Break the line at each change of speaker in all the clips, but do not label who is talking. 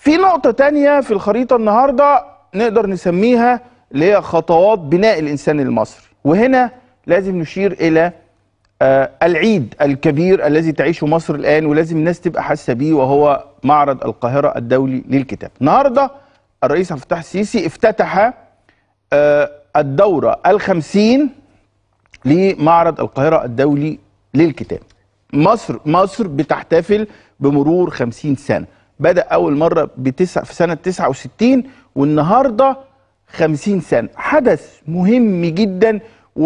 في نقطة تانية في الخريطة النهاردة نقدر نسميها اللي هي خطوات بناء الإنسان المصري وهنا لازم نشير إلى آه العيد الكبير الذي تعيشه مصر الآن ولازم الناس تبقى حاسة بيه وهو معرض القاهرة الدولي للكتاب النهاردة الرئيس عبد الفتاح السيسي افتتح آه الدورة الخمسين لمعرض القاهرة الدولي للكتاب مصر مصر بتحتفل بمرور 50 سنة بدأ أول مرة بتسع في سنة 69 والنهاردة 50 سنة حدث مهم جدا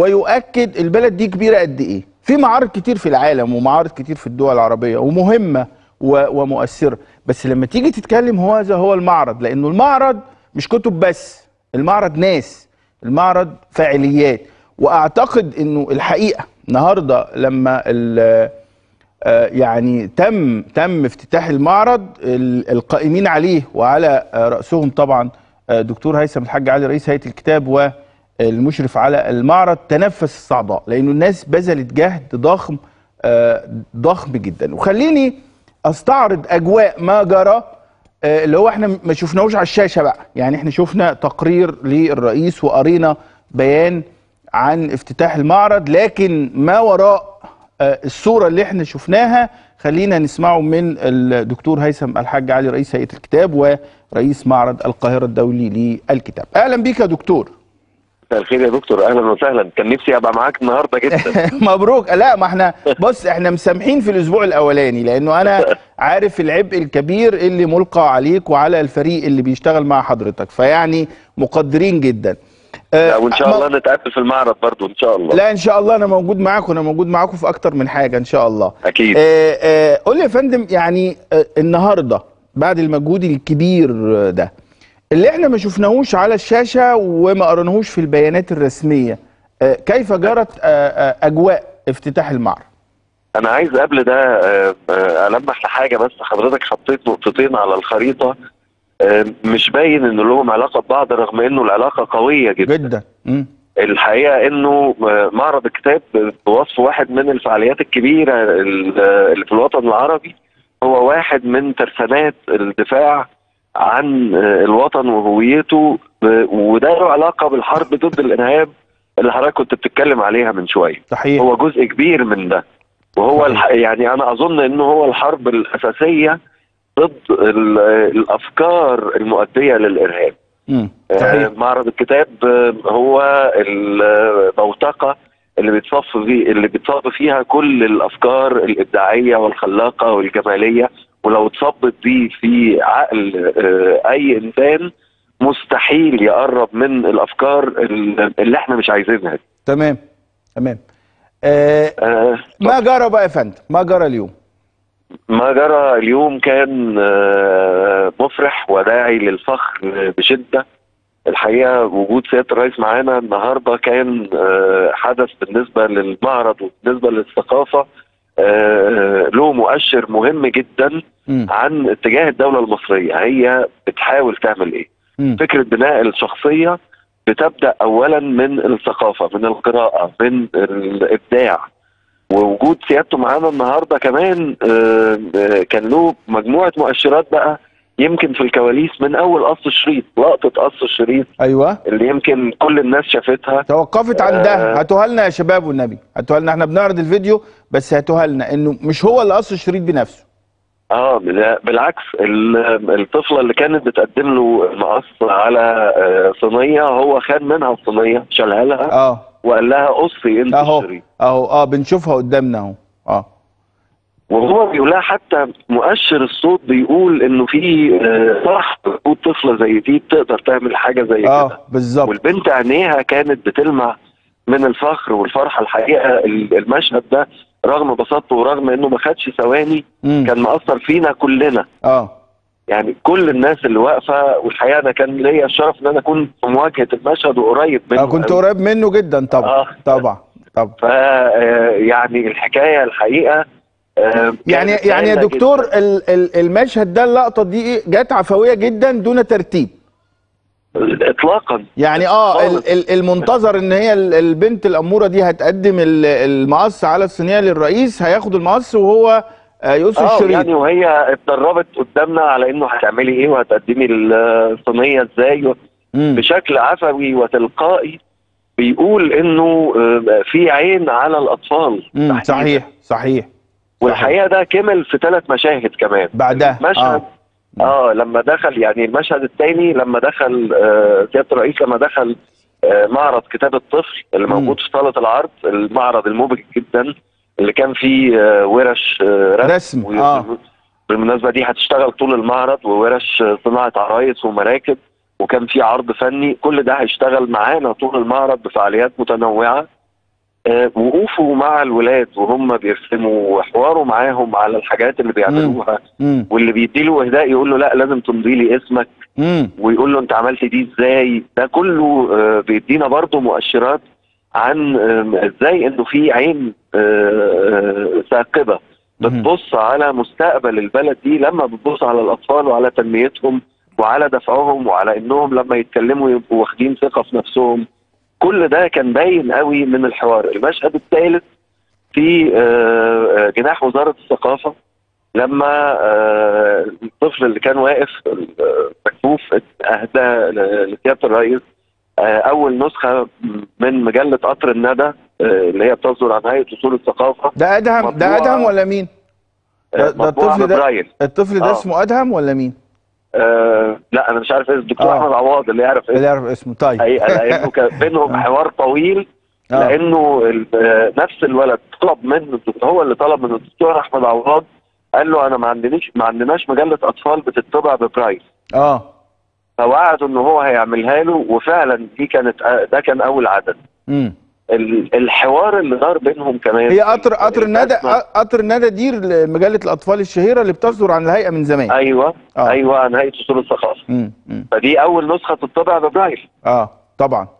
ويؤكد البلد دي كبيرة قد إيه في معارض كتير في العالم ومعارض كتير في الدول العربية ومهمة و- ومؤثرة بس لما تيجي تتكلم هو هذا هو المعرض لأنه المعرض مش كتب بس المعرض ناس المعرض فاعليات واعتقد انه الحقيقه النهارده لما ال- آه، يعني تم تم افتتاح المعرض ال- القائمين عليه وعلى آه، راسهم طبعا آه، دكتور هيثم الحاج علي رئيس هيئه الكتاب والمشرف على المعرض تنفس الصعداء لانه الناس بذلت جهد ضخم آه، ضخم جدا وخليني استعرض اجواء ما جرى آه، اللي هو احنا ما شفناهوش على الشاشه بقى يعني احنا شفنا تقرير للرئيس وقرينا بيان عن افتتاح المعرض لكن ما وراء آه، الصوره اللي احنا شفناها خلينا نسمعه من الدكتور هيثم الحاج علي رئيس هيئه الكتاب ورئيس معرض القاهره الدولي للكتاب اهلا بيك يا دكتور
مساء الخير يا دكتور اهلا وسهلا كان نفسي ابقى معاك النهارده جدا
مبروك لا ما احنا بص احنا مسامحين في الاسبوع الاولاني لانه انا عارف العبء الكبير اللي ملقى عليك وعلى الفريق اللي بيشتغل مع حضرتك فيعني مقدرين جدا
لا، وان شاء
ما-
الله نتقابل في المعرض برضو ان شاء الله
لا ان شاء الله انا موجود معاكم انا موجود معاكم في اكتر من حاجه ان شاء الله
اكيد
آه آه قول لي يا فندم يعني آه النهارده بعد المجهود الكبير ده اللي احنا ما شفناهوش على الشاشه وما قرناهوش في البيانات الرسميه آه كيف جرت آه آه اجواء افتتاح المعرض
انا عايز قبل ده آه، آه، المح لحاجه بس حضرتك حطيت نقطتين على الخريطه آه، مش باين ان لهم علاقه ببعض رغم انه العلاقه قويه جدا
جدا مم.
الحقيقه انه آه، معرض الكتاب بوصف واحد من الفعاليات الكبيره ال- آه، اللي في الوطن العربي هو واحد من ترسانات الدفاع عن آه، الوطن وهويته آه، وده له علاقه بالحرب ضد الارهاب اللي حضرتك كنت بتتكلم عليها من شويه
صحيح
هو جزء كبير من ده وهو
صحيح.
الح... يعني انا اظن انه هو الحرب الاساسيه ضد ال... الافكار المؤديه للارهاب
مم.
آه،
صحيح
معرض الكتاب آه، هو البوتقه اللي بيتصف فيه اللي بيتصب فيها كل الافكار الابداعيه والخلاقه والجماليه ولو اتصبت دي في عقل آه، اي انسان مستحيل يقرب من الافكار اللي احنا مش عايزينها دي.
تمام تمام آه
آه،
ما جرى بقى يا فندم ما جرى اليوم
ما جرى اليوم كان آه، مفرح وداعي للفخر بشدة الحقيقة وجود سيادة الرئيس معانا النهاردة كان آه، حدث بالنسبة للمعرض وبالنسبة للثقافة آه، له مؤشر مهم جدا
مم.
عن اتجاه الدولة المصرية هي بتحاول تعمل ايه
مم.
فكرة بناء الشخصية بتبدأ أولا من الثقافة من القراءة من الإبداع ووجود سيادته معانا النهارده كمان آه، آه، كان له مجموعه مؤشرات بقى يمكن في الكواليس من اول قص الشريط لقطه قص الشريط
ايوه
اللي يمكن كل الناس شافتها
توقفت عن ده
آه.
هاتوها لنا يا شباب والنبي هاتوها لنا احنا بنعرض الفيديو بس هاتوها لنا انه مش هو اللي قص الشريط بنفسه
اه لا، بالعكس ال- الطفله اللي كانت بتقدم له مقص على آه، صينيه هو خد منها الصينيه شالها لها
اه
وقال لها قصي انت
اهو
الشريط
اهو اه بنشوفها قدامنا اهو اه
وهو بيقول لها حتى مؤشر الصوت بيقول انه في آه، صح وجود طفله زي دي بتقدر تعمل حاجه زي كده
اه بالظبط
والبنت عينيها كانت بتلمع من الفخر والفرحه الحقيقه ال- المشهد ده رغم بساطته ورغم انه ما خدش ثواني
مم.
كان مأثر فينا كلنا
اه
يعني كل الناس اللي واقفه والحقيقه انا كان ليا الشرف ان انا اكون في مواجهه المشهد وقريب منه
آه كنت
أوي.
قريب منه جدا طبعا
آه.
طبعا طبعا
ف آه، يعني الحكايه الحقيقه آه،
يعني
كانت
يعني يا
باينة
دكتور
جداً.
ال ال المشهد ده اللقطه دي إيه؟ جت عفويه جدا دون ترتيب
اطلاقا
يعني اه
خالص.
ال ال المنتظر ان هي ال- البنت الاموره دي هتقدم ال- المقص على الصينيه للرئيس هياخد المقص وهو آه، يوسف
اه
شريف
يعني وهي اتدربت قدامنا على انه هتعملي ايه وهتقدمي الصينيه ازاي و-
مم.
بشكل عفوي وتلقائي بيقول انه آه، في عين على الاطفال
مم.
تحديداً.
صحيح صحيح
والحقيقه ده كمل في ثلاث مشاهد كمان
بعدها
مشهد
آه.
اه لما دخل يعني المشهد الثاني لما دخل آه، سياده الرئيس لما دخل آه، معرض كتاب الطفل اللي
مم.
موجود في صاله العرض المعرض المبهج جدا اللي كان فيه آه، ورش آه، رسم
رسم
و-
اه
بالمناسبه دي هتشتغل طول المعرض وورش آه، صناعه عرايس ومراكب وكان في عرض فني كل ده هيشتغل معانا طول المعرض بفعاليات متنوعه آه، وقوفه مع الولاد وهم بيرسموا وحواره معاهم على الحاجات اللي بيعملوها
مم.
واللي بيديله اهداء يقول له لا لازم تمضي لي اسمك
مم.
ويقول له انت عملت دي ازاي ده كله آه، بيدينا برضه مؤشرات عن آم، ازاي انه في عين آه، آه، ثاقبه
مهم.
بتبص على مستقبل البلد دي لما بتبص على الاطفال وعلى تنميتهم وعلى دفعهم وعلى انهم لما يتكلموا يبقوا واخدين ثقه في نفسهم كل ده كان باين قوي من الحوار المشهد الثالث في آه، آه، جناح وزاره الثقافه لما آه، الطفل اللي كان واقف آه، مكفوف اهدى ل- لسياده الرئيس آه، اول نسخه من مجله قطر الندى آه، اللي هي بتصدر عن هيئه اصول الثقافه
ده ادهم ده
مطبوعة-
ادهم ولا مين؟ ده-
آه،
ده
مطبوعه
الطفل ده-
ببرايل
الطفل ده
آه.
اسمه ادهم ولا مين؟
آه، لا انا مش عارف اسم الدكتور
آه.
احمد عواض اللي يعرف
اللي
اسمه
يعرف اسمه طيب
حقيقه لانه كان بينهم
آه.
حوار طويل
آه.
لانه ال- آه، نفس الولد طلب منه هو اللي طلب من الدكتور احمد عوض قال له انا ما عندنيش ما عندناش مجله اطفال بتطبع ببرايل
اه
فوعده ان هو هيعملها له وفعلا دي كانت آه، ده كان اول عدد
امم
ال- الحوار اللي دار بينهم كمان
هي قطر قطر الندى
الأزمة.
قطر الندى دي مجله الاطفال الشهيره اللي بتصدر عن الهيئه من زمان
ايوه
آه.
ايوه عن هيئه اصول الثقافه
امم امم
فدي اول نسخه تطبع ببرايل
اه طبعا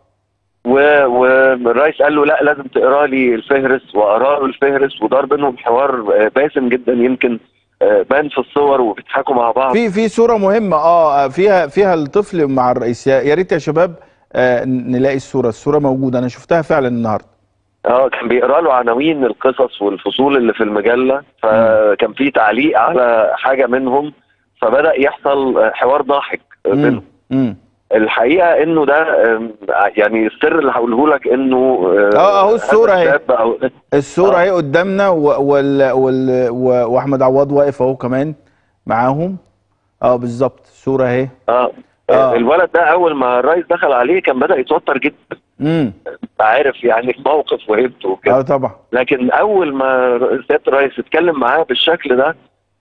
و- والرئيس قال له لا لازم تقرا لي الفهرس وقرا له الفهرس ودار بينهم حوار آه، باسم جدا يمكن آه، بان في الصور وبيضحكوا مع بعض
في في صوره مهمه اه فيها فيها الطفل مع الرئيس يا يا ريت يا شباب آه نلاقي الصوره الصوره موجوده انا شفتها فعلا النهارده
اه كان بيقرا له عناوين القصص والفصول اللي في المجله فكان في تعليق على حاجه منهم فبدا يحصل آه، حوار ضاحك آه، بينهم
امم
الحقيقه انه ده آم، يعني السر اللي هقوله لك انه
آه، أهو الصورة
هذا
أهي.
الشاب أو
الصوره
آه.
اهي قدامنا و- وال وال و- واحمد عواد واقف اهو كمان معاهم اه بالظبط الصوره اهي
اه
آه.
الولد ده اول ما الرئيس دخل عليه كان بدا يتوتر جدا
امم
عارف يعني الموقف وهيبته وكده
اه طبعا
لكن اول ما سياده الرئيس اتكلم معاه بالشكل ده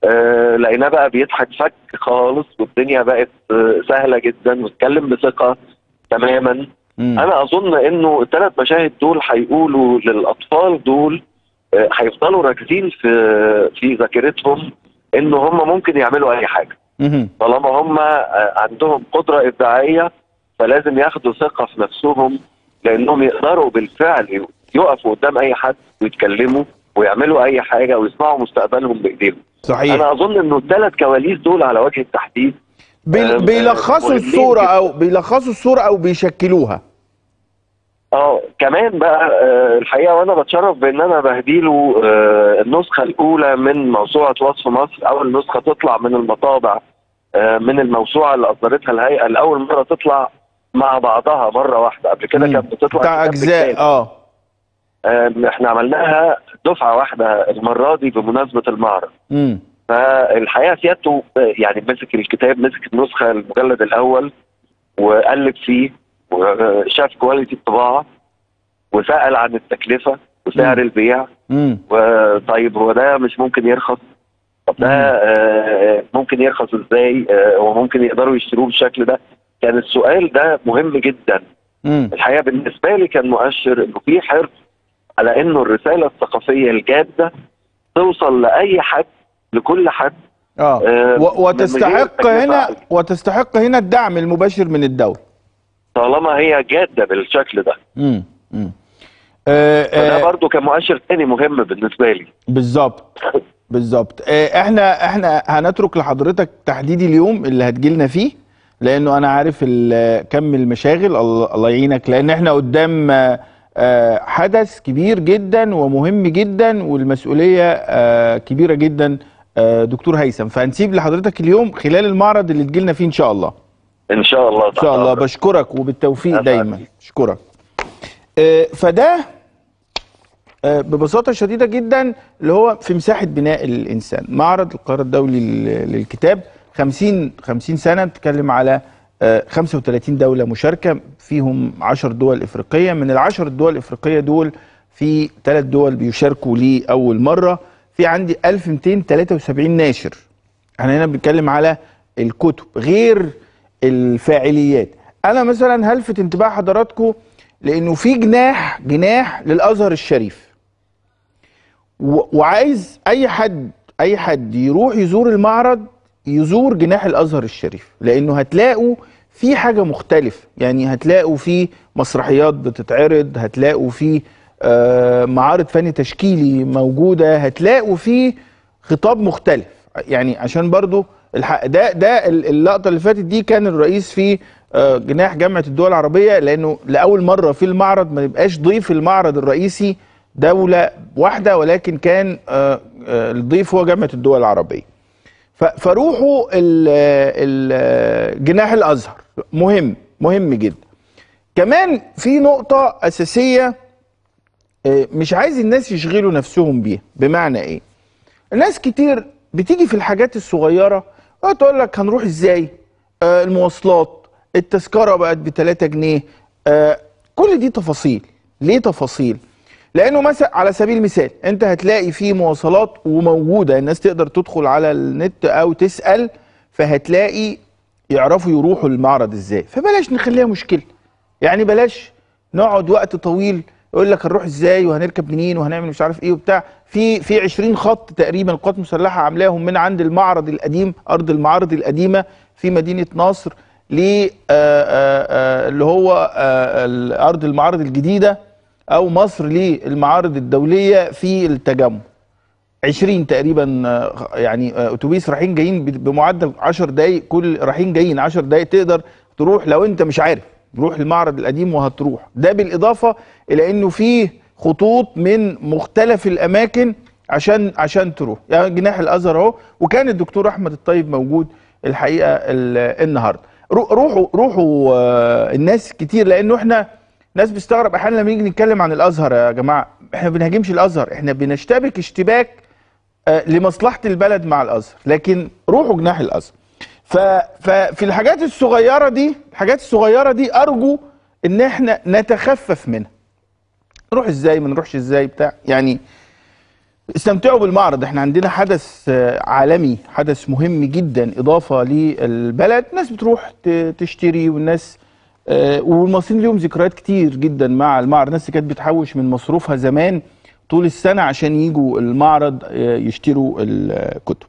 آه لقيناه بقى بيضحك فك خالص والدنيا بقت آه سهله جدا واتكلم بثقه تماما
مم.
انا اظن انه الثلاث مشاهد دول هيقولوا للاطفال دول آه، هيفضلوا راكزين في في ذاكرتهم ان هم ممكن يعملوا اي حاجه
مهم.
طالما هم آه، عندهم قدره ابداعيه فلازم ياخدوا ثقه في نفسهم لانهم يقدروا بالفعل يقفوا قدام اي حد ويتكلموا ويعملوا اي حاجه ويصنعوا مستقبلهم بايديهم
صحيح
انا اظن انه الثلاث كواليس دول على وجه التحديد
بيل-
آم،
بيلخصوا
مهمين
الصوره
جداً.
او بيلخصوا الصوره او بيشكلوها
اه كمان بقى آه الحقيقه وانا بتشرف بان انا بهديله آه النسخه الاولى من موسوعه وصف مصر اول نسخه تطلع من المطابع آه من الموسوعه اللي اصدرتها الهيئه لاول مره تطلع مع بعضها مره واحده قبل كده
مم.
كانت بتطلع
بتاع
كتاب
اجزاء
بالكامل.
اه
آه احنا عملناها دفعه واحده المره دي بمناسبه المعرض
امم
فالحقيقه سيادته آه، يعني مسك الكتاب مسك النسخه المجلد الاول وقلب فيه وشاف كواليتي الطباعه وسال عن التكلفه وسعر
مم.
البيع
امم
وطيب هو ده مش ممكن يرخص طب ده آه، ممكن يرخص ازاي آه، هو ممكن يقدروا يشتروه بالشكل ده كان السؤال ده مهم جدا
امم
الحقيقه بالنسبه لي كان مؤشر انه في حرص على انه الرساله الثقافيه الجاده توصل لاي حد لكل حد
اه
آه،
و-
من غير
وتستحق
تكلفة
هنا
عالية.
وتستحق هنا الدعم المباشر من الدوله
طالما هي جاده بالشكل ده
امم امم آه
فده
آه
برضو كان مؤشر تاني مهم بالنسبه لي
بالظبط بالظبط آه، احنا احنا هنترك لحضرتك تحديد اليوم اللي هتجيلنا فيه لانه انا عارف ال- كم المشاغل الله الله يعينك لان احنا قدام آه، آه، حدث كبير جدا ومهم جدا والمسؤوليه آه، كبيره جدا آه، دكتور هيثم فهنسيب لحضرتك اليوم خلال المعرض اللي تجيلنا فيه ان شاء الله
ان شاء الله
ان شاء الله بشكرك وبالتوفيق
أسعد.
دايما اشكرك آه، فده آه، ببساطه شديده جدا اللي هو في مساحه بناء الانسان معرض القاهره الدولي لل- للكتاب 50 50 سنه بتتكلم على آه، 35 دوله مشاركه فيهم 10 دول افريقيه من العشر الدول الافريقيه دول في ثلاث دول بيشاركوا لاول مره في عندي 1273 ناشر احنا هنا بنتكلم على الكتب غير الفاعليات انا مثلا هلفت انتباه حضراتكم لانه في جناح جناح للازهر الشريف و- وعايز اي حد اي حد يروح يزور المعرض يزور جناح الازهر الشريف لانه هتلاقوا في حاجه مختلفه يعني هتلاقوا في مسرحيات بتتعرض هتلاقوا في آه، معارض فن تشكيلي موجوده هتلاقوا في خطاب مختلف يعني عشان برضو الحق ده ده ال- اللقطه اللي فاتت دي كان الرئيس في آه، جناح جامعه الدول العربيه لانه لاول مره في المعرض ما يبقاش ضيف المعرض الرئيسي دوله واحده ولكن كان آه، آه، الضيف هو جامعه الدول العربيه ف- فروحوا ال- ال- جناح الازهر مهم مهم جدا كمان في نقطه اساسيه آه، مش عايز الناس يشغلوا نفسهم بيها بمعنى ايه الناس كتير بتيجي في الحاجات الصغيره تقول لك هنروح ازاي آه المواصلات التذكره بقت ب 3 جنيه آه كل دي تفاصيل ليه تفاصيل لانه مثلا على سبيل المثال انت هتلاقي في مواصلات وموجوده الناس تقدر تدخل على النت او تسال فهتلاقي يعرفوا يروحوا المعرض ازاي فبلاش نخليها مشكله يعني بلاش نقعد وقت طويل يقول لك هنروح ازاي وهنركب منين وهنعمل مش عارف ايه وبتاع في في 20 خط تقريبا القوات المسلحه عاملاهم من عند المعرض القديم ارض المعارض القديمه في مدينه نصر ل آه، آه، آه، اللي هو آه، ارض المعارض الجديده او مصر للمعارض الدوليه في التجمع 20 تقريبا آه، يعني آه، اتوبيس رايحين جايين ب- بمعدل 10 دقائق كل رايحين جايين 10 دقائق تقدر تروح لو انت مش عارف تروح المعرض القديم وهتروح ده بالاضافه الى انه فيه خطوط من مختلف الاماكن عشان عشان تروح يعني جناح الازهر اهو وكان الدكتور احمد الطيب موجود الحقيقه ال- النهارده رو- روحوا روحوا آه، الناس كتير لانه احنا ناس بيستغرب احيانا لما نيجي نتكلم عن الازهر يا جماعه احنا ما بنهاجمش الازهر احنا بنشتبك اشتباك آه، لمصلحه البلد مع الازهر لكن روحوا جناح الازهر ف... ففي الحاجات الصغيره دي الحاجات الصغيره دي ارجو ان احنا نتخفف منها نروح ازاي ما نروحش ازاي بتاع يعني استمتعوا بالمعرض احنا عندنا حدث آه، عالمي حدث مهم جدا اضافه للبلد الناس بتروح ت- تشتري والناس آه، والمصريين ليهم ذكريات كتير جدا مع المعرض الناس اللي كانت بتحوش من مصروفها زمان طول السنه عشان يجوا المعرض آه، يشتروا الكتب